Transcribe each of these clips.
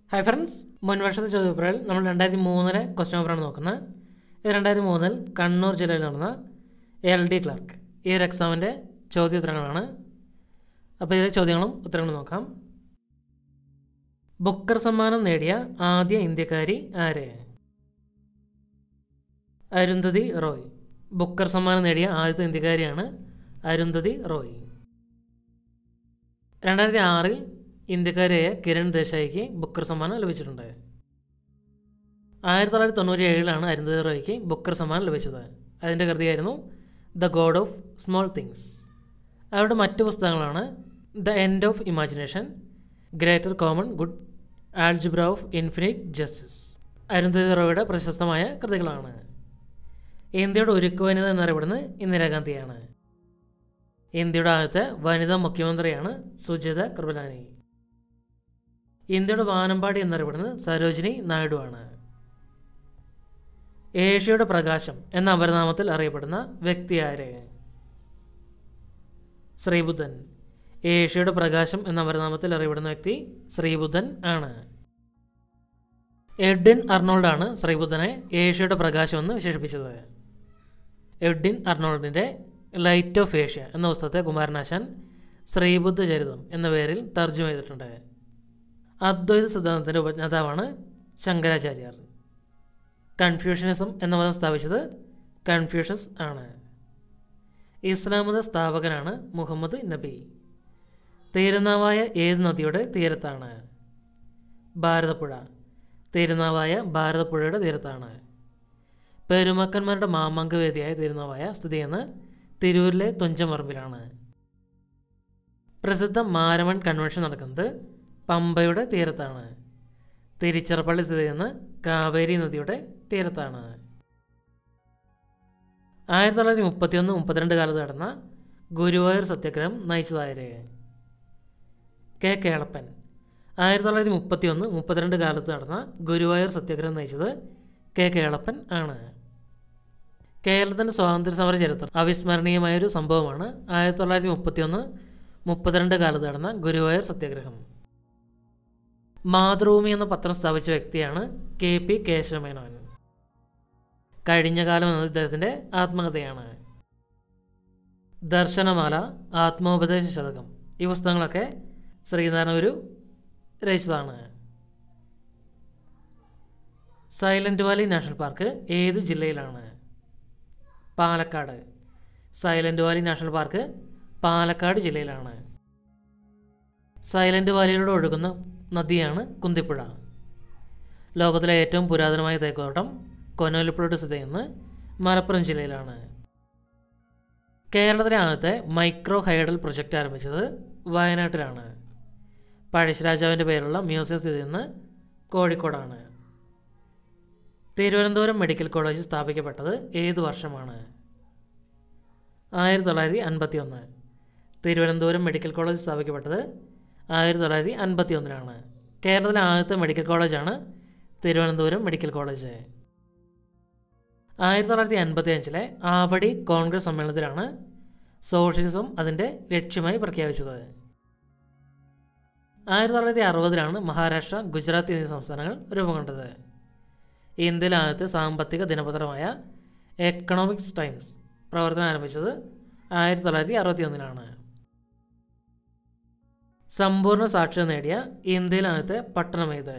hi friends മുൻ വർഷത്തെ ചോദ്യപേപ്പറിൽ നമ്മൾ രണ്ടായിരത്തി മൂന്നിലെ ക്വസ്റ്റ്യൻ പേപ്പറാണ് നോക്കുന്നത് ഇത് രണ്ടായിരത്തി മൂന്നിൽ കണ്ണൂർ ജില്ലയിൽ നടന്ന എൽ ഡി ക്ലർക്ക് ഈ ഒരു എക്സാമിൻ്റെ ചോദ്യോത്തരങ്ങളാണ് അപ്പോൾ ഇതിലെ ചോദ്യങ്ങളും ഉത്തരങ്ങളും നോക്കാം ബുക്കർ സമ്മാനം നേടിയ ആദ്യ ഇന്ത്യക്കാരി ആര് അരുന്ധതി റോയ് ബുക്കർ സമ്മാനം നേടിയ ആദ്യത്തെ ഇന്ത്യക്കാരിയാണ് അരുന്ധതി റോയ് രണ്ടായിരത്തി ആറിൽ ഇന്ത്യക്കാരിയായ കിരൺ ദേശായിക്ക് ബുക്കർ സമ്മാനം ലഭിച്ചിട്ടുണ്ട് ആയിരത്തി തൊള്ളായിരത്തി തൊണ്ണൂറ്റി ഏഴിലാണ് അരുന്ധതി റോയ്ക്ക് ബുക്കർ സമ്മാനം ലഭിച്ചത് അതിൻ്റെ കൃതിയായിരുന്നു the God of small things അവരുടെ മറ്റ് പുസ്തകങ്ങളാണ് the end of imagination greater common good algebra of infinite justice Arundhati റോയുടെ പ്രശസ്തമായ കൃതികളാണ് ഇന്ത്യയുടെ ഉരുക്ക് വനിത എന്നറിയപ്പെടുന്നത് ഇന്ദിരാഗാന്ധിയാണ് ഇന്ത്യയുടെ ആദ്യത്തെ വനിതാ മുഖ്യമന്ത്രിയാണ് സുജിത കൃപലാനി ഇന്ത്യയുടെ വാനമ്പാടി എന്നറിയപ്പെടുന്നത് സരോജിനി നായിഡുവാണ് ഏഷ്യയുടെ പ്രകാശം എന്ന അപരനാമത്തിൽ അറിയപ്പെടുന്ന വ്യക്തി ആര് ശ്രീബുദ്ധൻ ഏഷ്യയുടെ പ്രകാശം എന്ന അപരനാമത്തിൽ അറിയപ്പെടുന്ന വ്യക്തി ശ്രീബുദ്ധൻ ആണ് എഡ്വിൻ അർണോൾഡാണ് ശ്രീബുദ്ധനെ ഏഷ്യയുടെ പ്രകാശം എന്ന് വിശേഷിപ്പിച്ചത് എഡ്വിൻ അർണോൾഡിൻ്റെ ലൈറ്റ് ഓഫ് ഏഷ്യ എന്ന പുസ്തകത്തെ കുമാരനാശാൻ ശ്രീബുദ്ധ ചരിതം എന്ന പേരിൽ തർജ്ജമ ചെയ്തിട്ടുണ്ട് അദ്വൈത സിദ്ധാന്തത്തിൻ്റെ ഉപജ്ഞാതാവാണ് ശങ്കരാചാര്യർ കൺഫ്യൂഷനിസം എന്ന മതം സ്ഥാപിച്ചത് കൺഫ്യൂഷസ് ആണ് ഇസ്ലാം മത സ്ഥാപകനാണ് മുഹമ്മദ് നബി തീരുനാവായ ഏത് നദിയുടെ തീരത്താണ് ഭാരതപ്പുഴ തീരുനാവായ ഭാരതപ്പുഴയുടെ തീരത്താണ് പെരുമക്കന്മാരുടെ മാമാങ്കവേദിയായ തിരുനാവായ സ്ഥിതി ചെയ്യുന്ന തിരൂരിലെ തുഞ്ചമറമ്പിലാണ് പ്രസിദ്ധ മാരമൺ കൺവെൻഷൻ നടക്കുന്നത് പമ്പയുടെ തീരത്താണ് തിരിച്ചിറപ്പള്ളി സ്ഥിതി ചെയ്യുന്ന കാവേരി നദിയുടെ തീരത്താണ് ആയിരത്തി തൊള്ളായിരത്തി മുപ്പത്തിയൊന്ന് മുപ്പത്തിരണ്ട് കാലത്ത് നടന്ന ഗുരുവായൂർ സത്യാഗ്രഹം നയിച്ചതായത് കെ കേളപ്പൻ ആയിരത്തി തൊള്ളായിരത്തി മുപ്പത്തിയൊന്ന് മുപ്പത്തിരണ്ട് കാലത്ത് നടന്ന ഗുരുവായൂർ സത്യാഗ്രഹം നയിച്ചത് കെ കേളപ്പൻ ആണ് കേരളത്തിൻ്റെ സ്വാതന്ത്ര്യ സമര ചരിത്രം അവിസ്മരണീയമായൊരു സംഭവമാണ് ആയിരത്തി തൊള്ളായിരത്തി മുപ്പത്തിയൊന്ന് മുപ്പത്തിരണ്ട് കാലത്ത് നടന്ന ഗുരുവായൂർ സത്യാഗ്രഹം മാതൃഭൂമി എന്ന പത്രം സ്ഥാപിച്ച വ്യക്തിയാണ് കെ പി കേശവമേനോൻ കഴിഞ്ഞ കാലം എന്നത് ഇദ്ദേഹത്തിൻ്റെ ആത്മകഥയാണ് ദർശനമാല ആത്മോപദേശ ശതകം ഈ പുസ്തകങ്ങളൊക്കെ ശ്രീനാരായണ ഗുരു രചിച്ചതാണ് സൈലന്റ് വാലി നാഷണൽ പാർക്ക് ഏത് ജില്ലയിലാണ് Palakkad silent Valley national park Palakkad ജില്ലയിലാണ് സൈലന്റ് വാലിയിലൂടെ ഒഴുകുന്ന നദിയാണ് കുന്തിപ്പുഴ ലോകത്തിലെ ഏറ്റവും പുരാതനമായ തേക്കോട്ടം കൊനോലിപ്പുഴയുടെ സ്ഥിതി ചെയ്യുന്നത് മലപ്പുറം ജില്ലയിലാണ് കേരളത്തിലെ ആദ്യത്തെ മൈക്രോ ഹൈഡൽ പ്രൊജക്റ്റ് ആരംഭിച്ചത് വയനാട്ടിലാണ് പഴശ്ശിരാജാവിൻ്റെ പേരുള്ള മ്യൂസിയം സ്ഥിതി ചെയ്യുന്നത് കോഴിക്കോടാണ് തിരുവനന്തപുരം മെഡിക്കൽ കോളേജ് സ്ഥാപിക്കപ്പെട്ടത് ഏത് വർഷമാണ് ആയിരത്തി തൊള്ളായിരത്തി അൻപത്തി ഒന്ന് തിരുവനന്തപുരം മെഡിക്കൽ കോളേജ് സ്ഥാപിക്കപ്പെട്ടത് ആയിരത്തി തൊള്ളായിരത്തി അൻപത്തി ഒന്നിലാണ് കേരളത്തിലെ ആദ്യത്തെ മെഡിക്കൽ കോളേജാണ് തിരുവനന്തപുരം മെഡിക്കൽ കോളേജ് ആയിരത്തി തൊള്ളായിരത്തി അൻപത്തി അഞ്ചിലെ ആവടി കോൺഗ്രസ് സമ്മേളനത്തിലാണ് സോഷ്യലിസം അതിൻ്റെ ലക്ഷ്യമായി പ്രഖ്യാപിച്ചത് ആയിരത്തി തൊള്ളായിരത്തി അറുപതിലാണ് മഹാരാഷ്ട്ര ഗുജറാത്ത് എന്നീ സംസ്ഥാനങ്ങൾ രൂപം കൊണ്ടത് ഇന്ത്യയിലെ ആദ്യത്തെ സാമ്പത്തിക ദിനപത്രമായ എക്കണോമിക്സ് ടൈംസ് പ്രവർത്തനം ആരംഭിച്ചത് ആയിരത്തി തൊള്ളായിരത്തി അറുപത്തി ഒന്നിലാണ് സമ്പൂർണ്ണ സാക്ഷരത നേടിയ ഇന്ത്യയിലെ ആദ്യത്തെ പട്ടണം ഏത്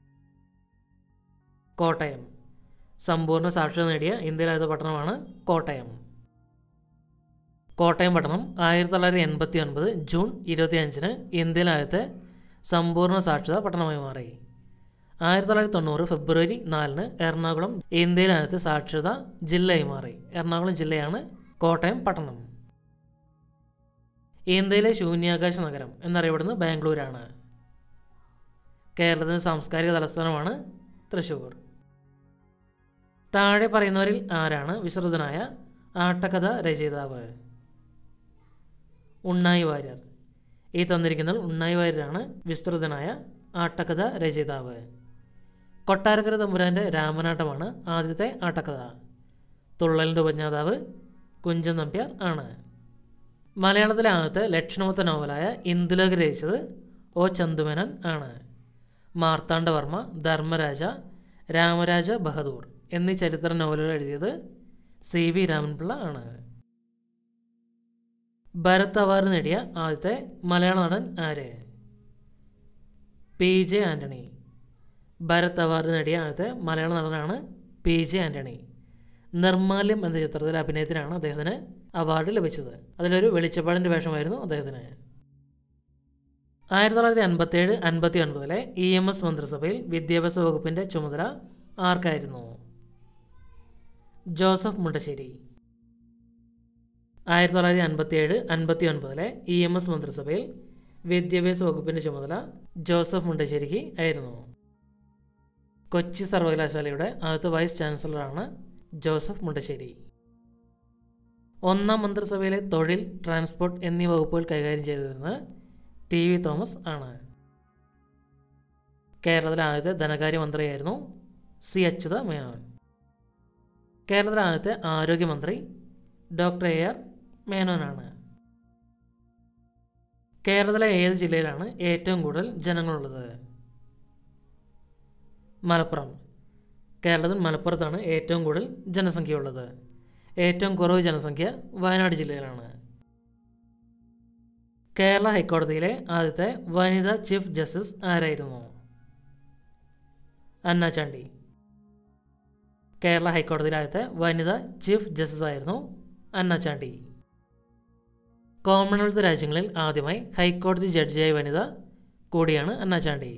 കോട്ടയം സമ്പൂർണ്ണ സാക്ഷരത നേടിയ ഇന്ത്യയിലെ ആദ്യത്തെ പട്ടണമാണ് കോട്ടയം കോട്ടയം പട്ടണം ആയിരത്തി തൊള്ളായിരത്തി എൺപത്തി ഒൻപത് ജൂൺ ഇരുപത്തി അഞ്ചിന് ഇന്ത്യയിലെ ആദ്യത്തെ സമ്പൂർണ്ണ സാക്ഷരത പട്ടണമായി മാറി ആയിരത്തി തൊള്ളായിരത്തി തൊണ്ണൂറ് ഫെബ്രുവരി നാലിന് എറണാകുളം ഇന്ത്യയിലെ ആദ്യത്തെ സാക്ഷരത ജില്ലയായി മാറി എറണാകുളം ജില്ലയാണ് കോട്ടയം പട്ടണം ഇന്ത്യയിലെ ശൂന്യാകാശ നഗരം എന്നറിയപ്പെടുന്നത് ബാംഗ്ലൂരാണ് കേരളത്തിൻ്റെ സാംസ്കാരിക തലസ്ഥാനമാണ് തൃശ്ശൂർ താഴെ പറയുന്നവരിൽ ആരാണ് വിശ്രുതനായ ആട്ടക്കഥ രചയിതാവ് ഉണ്ണായി വാര്യർ ഈ തന്നിരിക്കുന്നത് ഉണ്ണായി വാര്യരാണ് വിസ്തൃതനായ ആട്ടക്കഥ രചയിതാവ് കൊട്ടാരക്കര തമ്പുരാൻ്റെ രാമനാട്ടമാണ് ആദ്യത്തെ ആട്ടക്കഥ തുള്ളലിൻ്റെ ഉപജ്ഞാതാവ് കുഞ്ചൻ നമ്പ്യാർ ആണ് മലയാളത്തിലെ ആദ്യത്തെ ലക്ഷണമൊത്ത നോവലായ ഇന്ദുലേഖ രചിച്ചത് ഒ ചന്തുമേനൻ ആണ് മാർത്താണ്ഡവർമ്മ ധർമ്മരാജ രാമരാജ ബഹദൂർ എന്നീ ചരിത്ര നോവലുകൾ എഴുതിയത് സി വി രാമൻപിള്ള ആണ് ഭരത് അവാർഡ് നേടിയ ആദ്യത്തെ മലയാള നടൻ ആര് P J Antony Bharat award നേടിയ ആദ്യത്തെ മലയാള നടനാണ് പി ജെ ആൻ്റണി നിർമാല്യം എന്ന ചിത്രത്തിലെ അഭിനയത്തിനാണ് അദ്ദേഹത്തിന് അവാർഡ് ലഭിച്ചത് അതിലൊരു വെളിച്ചപ്പാടിൻ്റെ വേഷമായിരുന്നു അദ്ദേഹത്തിന് ആയിരത്തി തൊള്ളായിരത്തി അൻപത്തേഴ് അൻപത്തി ഒൻപതിലെ ഇ എം എസ് മന്ത്രിസഭയിൽ വിദ്യാഭ്യാസ വകുപ്പിൻ്റെ ചുമതല ആർക്കായിരുന്നു ജോസഫ് മുണ്ടശ്ശേരി ആയിരത്തി തൊള്ളായിരത്തി അൻപത്തിയേഴ് അൻപത്തി ഒൻപതിലെ ഇ എം എസ് മന്ത്രിസഭയിൽ വിദ്യാഭ്യാസ വകുപ്പിൻ്റെ ചുമതല ജോസഫ് മുണ്ടശ്ശേരിക്ക് ആയിരുന്നു കൊച്ചി സർവകലാശാലയുടെ ആദ്യത്തെ വൈസ് ചാൻസലറാണ് ജോസഫ് മുണ്ടശ്ശേരി ഒന്നാം മന്ത്രിസഭയിലെ തൊഴിൽ ട്രാൻസ്പോർട്ട് എന്നീ വകുപ്പുകൾ കൈകാര്യം ചെയ്തിരുന്നത് ടി വി തോമസ് ആണ് കേരളത്തിലെ ആദ്യത്തെ ധനകാര്യമന്ത്രിയായിരുന്നു സി അച്യുത മേനോൻ കേരളത്തിലെ ആദ്യത്തെ ആരോഗ്യമന്ത്രി ഡോക്ടർ എ ആർ മേനോനാണ് കേരളത്തിലെ ഏത് ജില്ലയിലാണ് ഏറ്റവും കൂടുതൽ ജനങ്ങളുള്ളത് മലപ്പുറം കേരളത്തിൽ മലപ്പുറത്താണ് ഏറ്റവും കൂടുതൽ ജനസംഖ്യയുള്ളത് ഏറ്റവും കുറവ് ജനസംഖ്യ വയനാട് ജില്ലയിലാണ് കേരള ഹൈക്കോടതിയിലെ ആദ്യത്തെ വനിതാ ചീഫ് ജസ്റ്റിസ് ആരായിരുന്നു അന്ന ചാണ്ടി കേരള ഹൈക്കോടതിയിലെ ആദ്യത്തെ വനിതാ ചീഫ് ജസ്റ്റിസ് ആയിരുന്നു അന്ന ചാണ്ടി കോമൺവെൽത്ത് രാജ്യങ്ങളിൽ ആദ്യമായി ഹൈക്കോടതി ജഡ്ജിയായ വനിത കൂടിയാണ് അന്ന ചാണ്ടി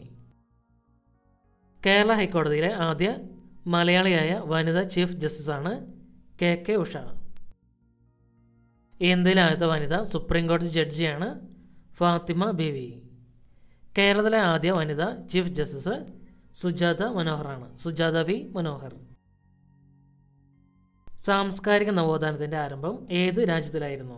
കേരള ഹൈക്കോടതിയിലെ ആദ്യ മലയാളിയായ വനിതാ ചീഫ് ജസ്റ്റിസാണ് കെ കെ ഉഷ ഇന്ത്യയിലെ ആദ്യത്തെ വനിത സുപ്രീം കോടതി ജഡ്ജിയാണ് ഫാത്തിമ ബീവി കേരളത്തിലെ ആദ്യ വനിത ചീഫ് ജസ്റ്റിസ് സുജാത മനോഹറാണ് സുജാത വി മനോഹർ സാംസ്കാരിക നവോത്ഥാനത്തിൻ്റെ ആരംഭം ഏത് രാജ്യത്തിലായിരുന്നു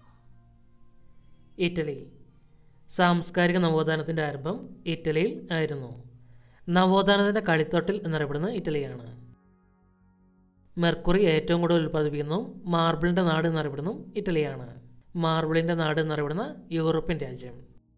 ഇറ്റലി സാംസ്കാരിക നവോത്ഥാനത്തിൻ്റെ ആരംഭം ഇറ്റലിയിൽ ആയിരുന്നു നവോത്ഥാനത്തിൻ്റെ കളിത്തൊട്ടിൽ എന്നറിയപ്പെടുന്ന ഇറ്റലിയാണ് മെർക്കുറി ഏറ്റവും കൂടുതൽ ഉൽപ്പാദിപ്പിക്കുന്നു മാർബിളിൻ്റെ നാട് എന്നറിയപ്പെടുന്നു ഇറ്റലിയാണ് മാർബിളിൻ്റെ നാട് എന്നറിയപ്പെടുന്ന യൂറോപ്യൻ രാജ്യം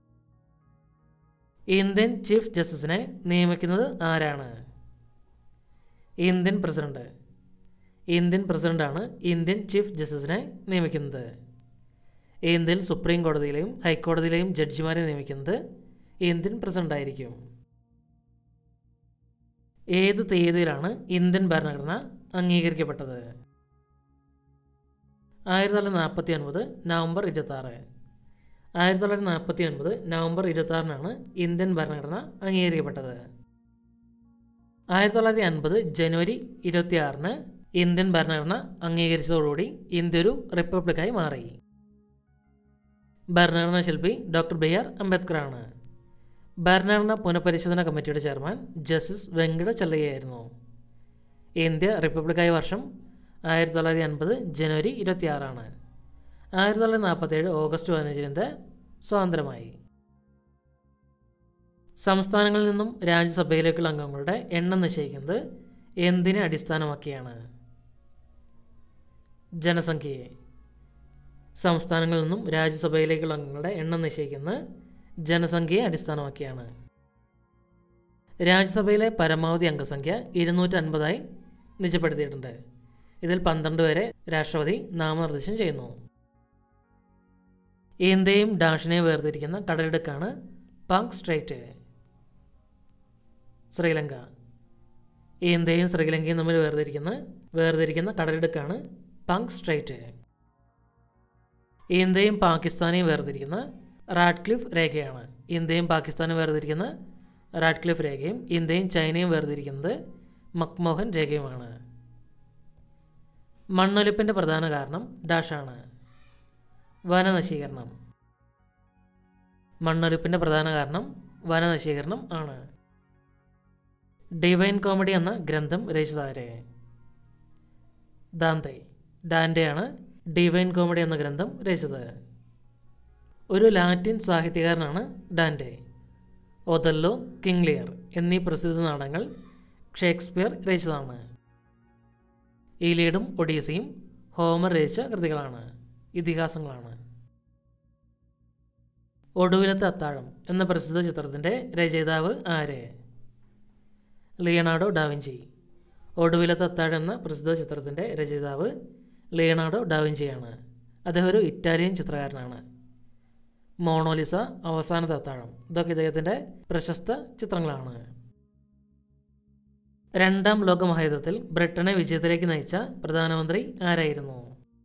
ഇന്ത്യൻ ചീഫ് ജസ്റ്റിസിനെ നിയമിക്കുന്നത് ആരാണ് ഇന്ത്യൻ പ്രസിഡന്റ് ഇന്ത്യൻ പ്രസിഡന്റാണ് ഇന്ത്യൻ ചീഫ് ജസ്റ്റിസിനെ നിയമിക്കുന്നത് ഇന്ത്യയിൽ സുപ്രീം കോടതിയിലെയും ഹൈക്കോടതിയിലെയും ജഡ്ജിമാരെ നിയമിക്കുന്നത് ഇന്ത്യൻ പ്രസിഡന്റ് ആയിരിക്കും ഏത് തീയതിയിലാണ് ഇന്ത്യൻ ഭരണഘടന അംഗീകരിക്കപ്പെട്ടത് ആയിരത്തി തൊള്ളായിരത്തി നാൽപ്പത്തി ഒൻപത് നവംബർ ഇരുപത്തി ആറ് ആയിരത്തി തൊള്ളായിരത്തി നാൽപ്പത്തി ഒൻപത് നവംബർ ഇരുപത്തി ആറിനാണ് ഇന്ത്യൻ ഭരണഘടന അംഗീകരിക്കപ്പെട്ടത് ആയിരത്തി തൊള്ളായിരത്തി അൻപത് ജനുവരി ഇരുപത്തി ആറിന് ഇന്ത്യൻ ഭരണഘടന അംഗീകരിച്ചതോടുകൂടി ഇന്ത്യ ഒരു റിപ്പബ്ലിക്കായി മാറി ഭരണഘടനാ ശില്പി ഡോക്ടർ ബി ആർ അംബേദ്കറാണ് ഭരണഘടന പുനഃപരിശോധന കമ്മിറ്റിയുടെ ചെയർമാൻ ജസ്റ്റിസ് വെങ്കട ചെല്ലയ്യായിരുന്നു ഇന്ത്യ റിപ്പബ്ലിക്കായ വർഷം ആയിരത്തി തൊള്ളായിരത്തി അൻപത് ജനുവരി ഇരുപത്തിയാറാണ് ആയിരത്തി തൊള്ളായിരത്തി നാൽപ്പത്തേഴ് ഓഗസ്റ്റ് പതിനഞ്ചിന് ഇന്ത്യ സ്വാതന്ത്ര്യമായി സംസ്ഥാനങ്ങളിൽ നിന്നും രാജ്യസഭയിലേക്കുള്ള അംഗങ്ങളുടെ എണ്ണം നിശ്ചയിക്കുന്നത് എന്തിനെ അടിസ്ഥാനമാക്കിയാണ് ജനസംഖ്യയെ സംസ്ഥാനങ്ങളിൽ നിന്നും രാജ്യസഭയിലേക്കുള്ള അംഗങ്ങളുടെ എണ്ണം നിശ്ചയിക്കുന്നത് ജനസംഖ്യയെ അടിസ്ഥാനമാക്കിയാണ് രാജ്യസഭയിലെ പരമാവധി അംഗസംഖ്യ ഇരുന്നൂറ്റി അൻപതായി നിജപ്പെടുത്തിയിട്ടുണ്ട് ഇതിൽ പന്ത്രണ്ട് വരെ രാഷ്ട്രപതി നാമനിർദ്ദേശം ചെയ്യുന്നു ഇന്ത്യയും ഡാഷിനെയും വേർതിരിക്കുന്ന കടലിടുക്കാണ് പാങ് സ്ട്രൈറ്റ് ശ്രീലങ്ക ഇന്ത്യയും ശ്രീലങ്കയും തമ്മിൽ വേർതിരിക്കുന്ന വേർതിരിക്കുന്ന കടലിടുക്കാണ് പാങ് സ്ട്രൈറ്റ് ഇന്ത്യയും പാകിസ്ഥാനെയും വേർതിരിക്കുന്ന റാഡ്ക്ലിഫ് രേഖയാണ് ഇന്ത്യയും പാകിസ്ഥാനും വേർതിരിക്കുന്ന റാഡ്ക്ലിഫ് രേഖയും ഇന്ത്യയും ചൈനയും വേർതിരിക്കുന്നത് മക്മോഹൻ രേഖയുമാണ് മണ്ണൊലിപ്പിൻ്റെ പ്രധാന കാരണം ഡാഷാണ് വനനശീകരണം മണ്ണൊലിപ്പിൻ്റെ പ്രധാന കാരണം വനനശീകരണം ആണ് ഡിവൈൻ കോമഡി എന്ന ഗ്രന്ഥം രചിച്ചതാരെ ദാന്തെ ഡാൻഡെയാണ് ഡിവൈൻ കോമഡി എന്ന ഗ്രന്ഥം രചിച്ചത് ഒരു ലാറ്റിൻ സാഹിത്യകാരനാണ് ഡാൻഡെ ഒതല്ലോ കിങ് ലിയർ എന്നീ പ്രസിദ്ധ നാടകങ്ങൾ ഷേക്സ്പിയർ രചിച്ചതാണ് ഈലീഡും ഒഡീസയും ഹോമർ രചിച്ച കൃതികളാണ് ഇതിഹാസങ്ങളാണ് ഒടുവിലത്തെ അത്താഴം എന്ന പ്രസിദ്ധ ചിത്രത്തിൻ്റെ രചയിതാവ് ആര് ലിയനാർഡോ ഡാവിഞ്ചി ഒടുവിലത്തെ അത്താഴം എന്ന പ്രസിദ്ധ ചിത്രത്തിൻ്റെ രചയിതാവ് ലിയനാർഡോ ഡാവിഞ്ചിയാണ് അദ്ദേഹം ഒരു ഇറ്റാലിയൻ ചിത്രകാരനാണ് മോണോലിസ അവസാനത്തെ അത്താഴം ഇതൊക്കെ ഇദ്ദേഹത്തിൻ്റെ പ്രശസ്ത ചിത്രങ്ങളാണ് രണ്ടാം ലോക മഹായുദ്ധത്തിൽ ബ്രിട്ടനെ വിജയത്തിലേക്ക് നയിച്ച പ്രധാനമന്ത്രി ആരായിരുന്നു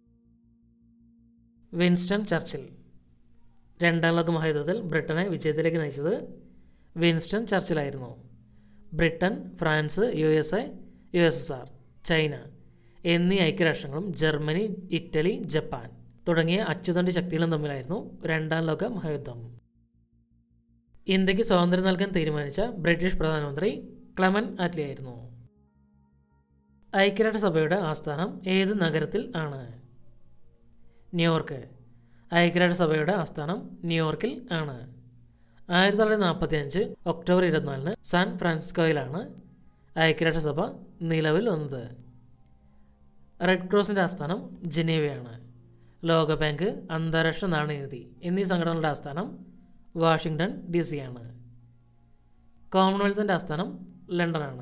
വിൻസ്റ്റൺ ചർച്ചിൽ രണ്ടാം ലോക മഹായുദ്ധത്തിൽ ബ്രിട്ടനെ വിജയത്തിലേക്ക് നയിച്ചത് വിൻസ്റ്റൺ ചർച്ചിലായിരുന്നു Britain France U S A U S S R China എന്നീ ഐക്യരാഷ്ട്രങ്ങളും ജർമ്മനി ഇറ്റലി ജപ്പാൻ തുടങ്ങിയ അച്ചുതണ്ടി ശക്തികളും തമ്മിലായിരുന്നു രണ്ടാം ലോക മഹായുദ്ധം ഇന്ത്യക്ക് സ്വാതന്ത്ര്യം നൽകാൻ തീരുമാനിച്ച ബ്രിട്ടീഷ് പ്രധാനമന്ത്രി ക്ലമൻ ആറ്റ്ലി ആയിരുന്നു ഐക്യരാഷ്ട്രസഭയുടെ ആസ്ഥാനം ഏത് നഗരത്തിൽ ആണ് ന്യൂയോർക്ക് ഐക്യരാഷ്ട്രസഭയുടെ ആസ്ഥാനം ന്യൂയോർക്കിൽ ആണ് ആയിരത്തി തൊള്ളായിരത്തി നാൽപ്പത്തി അഞ്ച് ഒക്ടോബർ ഇരുപത്തിനാലിന് സാൻ ഫ്രാൻസിസ്കോയിലാണ് ഐക്യരാഷ്ട്രസഭ നിലവിൽ വന്നത് റെഡ് ക്രോസിൻ്റെ ആസ്ഥാനം ജനീവയാണ് ലോകബാങ്ക് അന്താരാഷ്ട്ര നാണയനിധി എന്നീ സംഘടനകളുടെ ആസ്ഥാനം വാഷിങ്ടൺ ഡി സി ആണ് കോമൺവെൽത്തിൻ്റെ ആസ്ഥാനം ലണ്ടനാണ്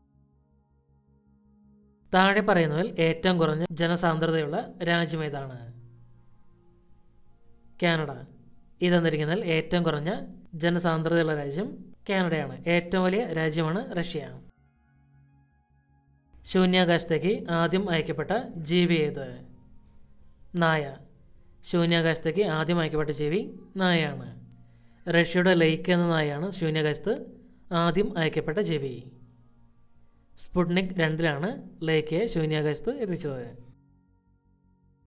താഴെ പറയുന്നതിൽ ഏറ്റവും കുറഞ്ഞ ജനസാന്ദ്രതയുള്ള രാജ്യം ഏതാണ് കാനഡ ഇത് തന്നിരിക്കുന്നതിൽ ഏറ്റവും കുറഞ്ഞ ജനസാന്ദ്രതയുള്ള രാജ്യം കാനഡയാണ് ഏറ്റവും വലിയ രാജ്യമാണ് റഷ്യ ശൂന്യാകാശത്തേക്ക് ആദ്യം അയക്കപ്പെട്ട ജീവി ഏത് നായ ശൂന്യാകാശത്തേക്ക് ആദ്യം അയക്കപ്പെട്ട ജീവി നായയാണ് റഷ്യയുടെ ലൈക്ക് എന്ന നായയാണ് ശൂന്യാകാശത്ത് ആദ്യം അയക്കപ്പെട്ട ജീവി സ്പുട്നിക് രണ്ടിലാണ് ലേക്കയെ ശൂന്യാകാശത്ത് എത്തിച്ചത്